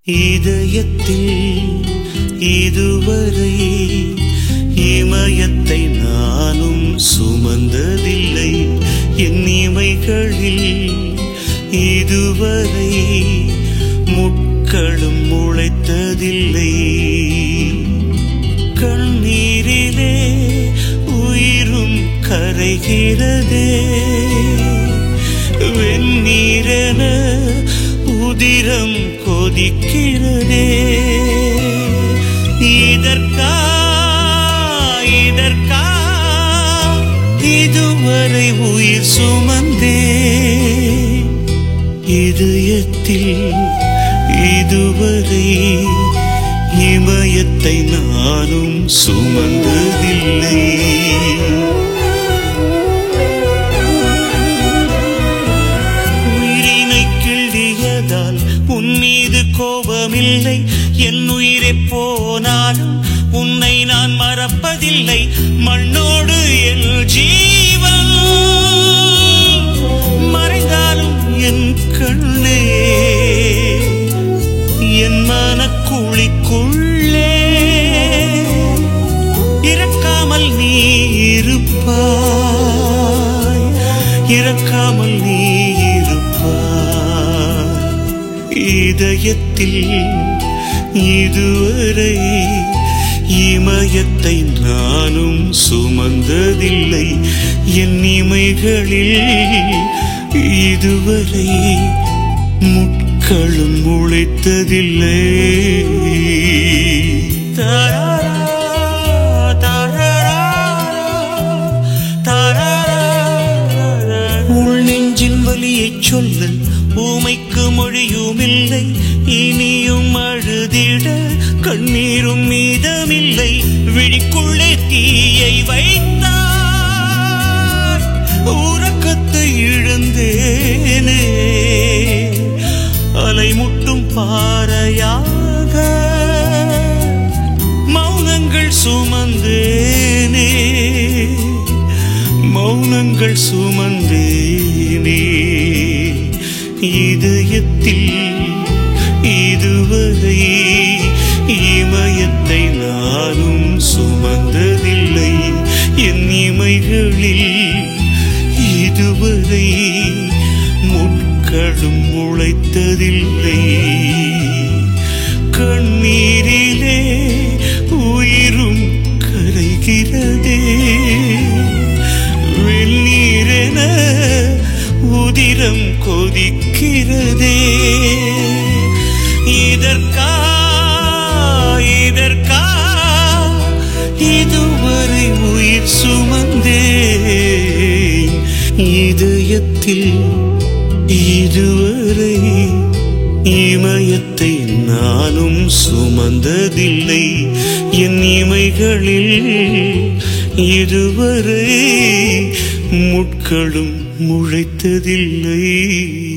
இதயத்தில் இதுவரை இமயத்தை நானும் சுமந்ததில்லை என் இமைகளில் இதுவரை முட்களும் முளைத்ததில்லை கண்ணீரிலே உயிரும் கரைகிறதே வெந்நீரென உதிரம் கொதிக்கிறதே இதற்கா இதற்கா இதுவரை உயிர் சுமந்தே இதயத்தில் இதுவரை இமயத்தை நானும் சுமந்ததில்லை உயிரினை கிள்ளியதால் உன் மீது கோபமில்லை என் உயிரை போனாலும் உன்னை நான் மறப்பதில்லை மண்ணோடு என் ஜீவன் மறைந்தாலும் என் கண்ணே என் மனக்குழிக்குள்ளே இறக்காமல் நீ இருப்பாய் இறக்காமல் நீ இருப்பாய் இதயத்தில் இதுவரை இமயத்தை நானும் சுமந்ததில்லை என் இமைகளில் இதுவரை முட்களும் முளைத்ததில்லை தரரா, தரரா, தரரா. உள் நெஞ்சின் வலியைச் சொல்ல ஊமைக்கு மொழியுமில்லை இனியும் அழுதிட கண்ணீரும் மீதமில்லை விழிக்குள்ளே தீயை வைத்தார் உறக்கத்தை இழந்தேனே அலைமுட்டும் பாறையாக மௌனங்கள் சுமந்தேனே மௌனங்கள் சுமந்தேனே இதயத்தில் இதுவரை இமயத்தை நானும் சுமந்ததில்லை என் இமைகளில் இதுவரை முட்களும் முளைத்ததில்லை கண்ணீரிலே உயிரும் கரைகிறதே வெந்நீரென உதிரம் கொதிக்கிறதே இதற்கா இதற்கா இதுவரை உயிர் சுமந்தே இதயத்தில் இதுவரை இமயத்தை நானும் சுமந்ததில்லை என் இமைகளில் இதுவரை முட்களும் முளைத்ததில்லை